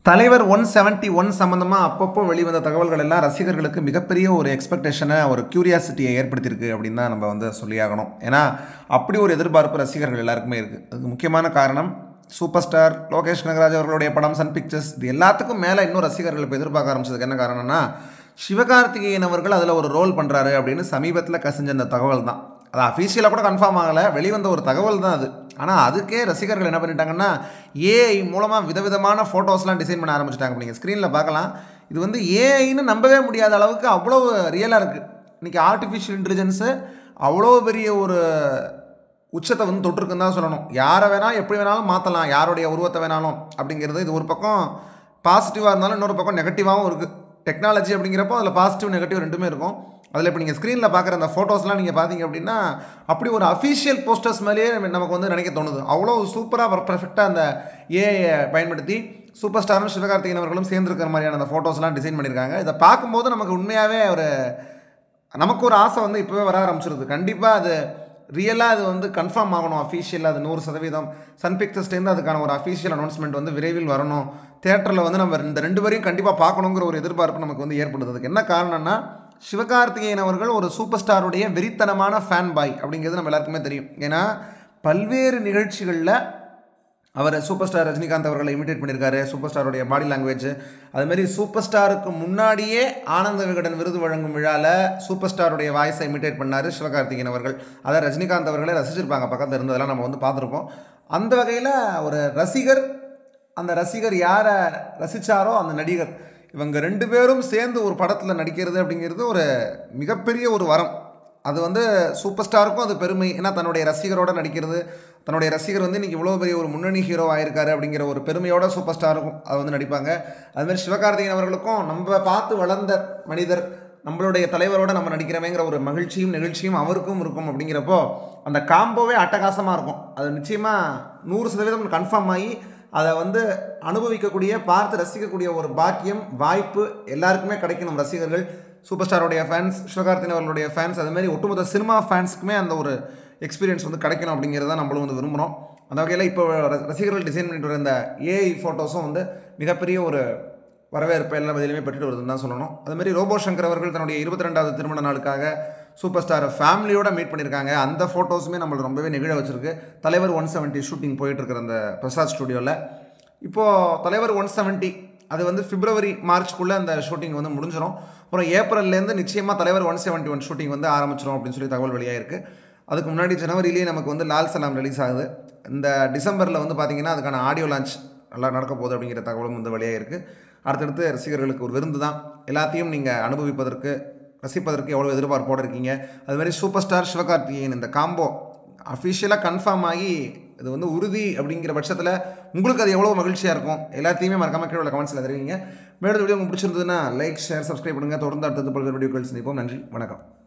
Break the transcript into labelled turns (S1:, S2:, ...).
S1: தலைவர் one seventy one சம்மந்தமாக அப்பப்போ வெளிவந்த தகவல்கள் எல்லாம் ரசிகர்களுக்கு மிகப்பெரிய ஒரு எக்ஸ்பெக்டேஷனை ஒரு க்யூரியாசிட்டியை ஏற்படுத்தியிருக்கு அப்படின்னு தான் நம்ம வந்து சொல்லியாகணும் ஏன்னா அப்படி ஒரு எதிர்பார்ப்பு ரசிகர்கள் எல்லாருக்குமே இருக்குது அதுக்கு முக்கியமான காரணம் சூப்பர் ஸ்டார் லோகேஷ் கனகராஜ் அவர்களுடைய படம் சன் பிக்சர்ஸ் இது எல்லாத்துக்கும் மேலே இன்னும் ரசிகர்கள் இப்போ எதிர்பார்க்க ஆரம்பிச்சதுக்கு என்ன காரணம்னா சிவகார்த்திகேயன் அவர்கள் அதில் ஒரு ரோல் பண்ணுறாரு அப்படின்னு சமீபத்தில் கசிஞ்ச அந்த தகவல் தான் அது அஃபீஷியலாக கூட கன்ஃபார்ம் ஆகலை வெளிவந்த ஒரு தகவல் தான் அது ஆனால் அதுக்கே ரசிகர்கள் என்ன பண்ணிட்டாங்கன்னா ஏஐ மூலமாக விதவிதமான ஃபோட்டோஸ்லாம் டிசைன் பண்ண ஆரம்பிச்சிட்டாங்க நீங்கள் ஸ்க்ரீனில் பார்க்கலாம் இது வந்து ஏஐன்னு நம்பவே முடியாத அளவுக்கு அவ்வளோ ரியலாக இருக்குது இன்றைக்கி ஆர்டிஃபிஷியல் இன்டெலிஜென்ஸு அவ்வளோ பெரிய ஒரு உச்சத்தை வந்து தொட்டிருக்குன்னு தான் சொல்லணும் யாரை வேணால் எப்படி வேணாலும் மாற்றலாம் யாருடைய உருவத்தை வேணாலும் அப்படிங்கிறது இது ஒரு பக்கம் பாசிட்டிவாக இருந்தாலும் இன்னொரு பக்கம் நெகட்டிவாகவும் இருக்குது டெக்னாலஜி அப்படிங்கிறப்போ அதில் பாசிட்டிவ் நெகட்டிவ் ரெண்டுமே இருக்கும் அதில் இப்போ நீங்கள் ஸ்க்ரீனில் பார்க்குற அந்த ஃபோட்டோஸ்லாம் நீங்கள் பார்த்தீங்க அப்படின்னா அப்படி ஒரு அஃபீஷியல் போஸ்டர்ஸ் மேலேயே நமக்கு வந்து நினைக்க தோணுது அவ்வளோ சூப்பராக பர்ஃபெக்டாக அந்த ஏஐ பயன்படுத்தி சூப்பர் ஸ்டாரும் சிவகார்த்திகேயன் அவர்களும் சேர்ந்துருக்கிற மாதிரியான அந்த ஃபோட்டோஸ்லாம் டிசைன் பண்ணியிருக்காங்க இதை பார்க்கும்போது நமக்கு உண்மையாகவே ஒரு நமக்கு ஒரு ஆசை வந்து இப்போவே வர ஆரம்பிச்சிருது கண்டிப்பாக அது ரியலாக அது வந்து கன்ஃபார்ம் ஆகணும் அஃபீஷியலாக அது நூறு சதவீதம் சன் பிக்சர்ஸ்லேருந்து அதுக்கான ஒரு அஃபீஷியல் அனௌன்ஸ்மெண்ட் வந்து விரைவில் வரணும் தேட்டரில் வந்து நம்ம இந்த ரெண்டு வரையும் கண்டிப்பாக பார்க்கணுங்கிற ஒரு எதிர்பார்ப்பு நமக்கு வந்து ஏற்படுது அதுக்கு என்ன காரணம்னா சிவகார்த்திகேயன் அவர்கள் ஒரு சூப்பர் ஸ்டாருடைய வெறித்தனமான ஃபேன் பாய் அப்படிங்கிறது நம்ம எல்லாருக்குமே தெரியும் ஏன்னா பல்வேறு நிகழ்ச்சிகளில் அவர் சூப்பர் ஸ்டார் ரஜினிகாந்த் அவர்களை இமிடேட் பண்ணியிருக்காரு சூப்பர் ஸ்டாருடைய பாடி லாங்குவேஜ் அதுமாரி சூப்பர் ஸ்டாருக்கு முன்னாடியே ஆனந்த விகடன் விருது வழங்கும் விழாவில் சூப்பர் ஸ்டாருடைய வாய்ஸை இமிடேட் பண்ணார் சிவகார்த்திகேயன் அவர்கள் அதை ரஜினிகாந்த் அவர்களே ரசிச்சிருப்பாங்க பக்கத்தில் இருந்ததெல்லாம் நம்ம வந்து பார்த்துருப்போம் அந்த வகையில் ஒரு ரசிகர் அந்த ரசிகர் யாரை ரசித்தாரோ அந்த நடிகர் இவங்க ரெண்டு பேரும் சேர்ந்து ஒரு படத்தில் நடிக்கிறது அப்படிங்கிறது ஒரு மிகப்பெரிய ஒரு வரம் அது வந்து சூப்பர் ஸ்டாருக்கும் அது பெருமை ஏன்னா தன்னுடைய ரசிகரோட நடிக்கிறது தன்னுடைய ரசிகர் வந்து இன்றைக்கி இவ்வளோ பெரிய ஒரு முன்னணி ஹீரோ ஆயிருக்காரு அப்படிங்கிற ஒரு பெருமையோட சூப்பர் ஸ்டாருக்கும் அது வந்து நடிப்பாங்க அதுமாதிரி சிவகார்த்திகேயன் அவர்களுக்கும் நம்ம பார்த்து வளர்ந்த மனிதர் நம்மளுடைய தலைவரோட நம்ம நடிக்கிறவங்கிற ஒரு மகிழ்ச்சியும் நிகழ்ச்சியும் அவருக்கும் இருக்கும் அப்படிங்கிறப்போ அந்த காம்போவே அட்டகாசமாக இருக்கும் அது நிச்சயமாக நூறு சதவீதம் கன்ஃபார்ம் ஆகி அதை வந்து அனுபவிக்கக்கூடிய பார்த்து ரசிக்கக்கூடிய ஒரு பாக்கியம் வாய்ப்பு எல்லாருக்குமே கிடைக்கணும் ரசிகர்கள் சூப்பர் ஸ்டாரோடைய ஃபேன்ஸ் சிவகார்த்திகேயன் அவர்களுடைய ஃபேன்ஸ் அதுமாரி ஒட்டுமொத்த சினிமா ஃபேன்ஸுக்குமே அந்த ஒரு எக்ஸ்பீரியன்ஸ் வந்து கிடைக்கணும் அப்படிங்கிறத நம்மளும் வந்து விரும்புகிறோம் அந்த வகையில் இப்போ ரசிகர்கள் டிசைன் பண்ணிட்டு வர இந்த ஏஐ ஃபோட்டோஸும் வந்து மிகப்பெரிய ஒரு வரவேற்பு எல்லா பதிலுமே பெற்றுட்டு வருதுன்னு தான் சொல்லணும் அதுமாரி ரோபோ சங்கர் அவர்கள் தன்னுடைய இருபத்தி ரெண்டாவது திருமண நாளுக்காக சூப்பர் ஸ்டாரை ஃபேமிலியோட மீட் பண்ணியிருக்காங்க அந்த ஃபோட்டோஸுமே நம்மளுக்கு ரொம்பவே நெகிழ வச்சிருக்கு தலைவர் ஒன் செவன்ட்டி ஷூட்டிங் போயிட்டுருக்கிற அந்த பிரசாத் ஸ்டுடியோவில் இப்போது தலைவர் ஒன் செவன்ட்டி அது வந்து பிப்ரவரி மார்ச்க்குள்ளே அந்த ஷூட்டிங் வந்து முடிஞ்சிடும் அப்புறம் ஏப்ரல்லேருந்து நிச்சயமாக தலைவர் ஒன் செவன்ட்டி ஒன் ஷூட்டிங் வந்து ஆரம்பிச்சிடும் அப்படின்னு சொல்லி தகவல் வெளியாக இருக்குது அதுக்கு முன்னாடி ஜனவரியிலேயே நமக்கு வந்து லால் சலாம் ரிலீஸ் ஆகுது இந்த டிசம்பரில் வந்து பார்த்திங்கன்னா அதுக்கான ஆடியோ லான்ச் நல்லா நடக்க போகுது அப்படிங்கிற தகவலும் வந்து வெளியாக இருக்குது அடுத்தடுத்து ரசிகர்களுக்கு ஒரு விருந்து தான் எல்லாத்தையும் நீங்கள் அனுபவிப்பதற்கு ரசிப்பதற்கு எவ்வளோ எதிர்பார்ப்போடு இருக்கீங்க அதுமாதிரி சூப்பர் ஸ்டார் சிவகார்த்திகேயன் இந்த காம்போ அஃபிஷியலாக கன்ஃபார்ம் ஆகி இது வந்து உறுதி அப்படிங்கிற பட்சத்தில் உங்களுக்கு அது எவ்வளோ மகிழ்ச்சியாக இருக்கும் எல்லாத்தையுமே மறக்காம கீழே கமெண்ட்ஸில் தெரிவிங்க மேலும் வீடியோ உங்களுக்கு பிடிச்சிருந்ததுன்னா லைக் ஷேர் சப்ஸ்கிரைப் பண்ணுங்கள் தொடர்ந்து அடுத்தது பல்வேறு வீடியோக்கள் சந்திப்போம் நன்றி வணக்கம்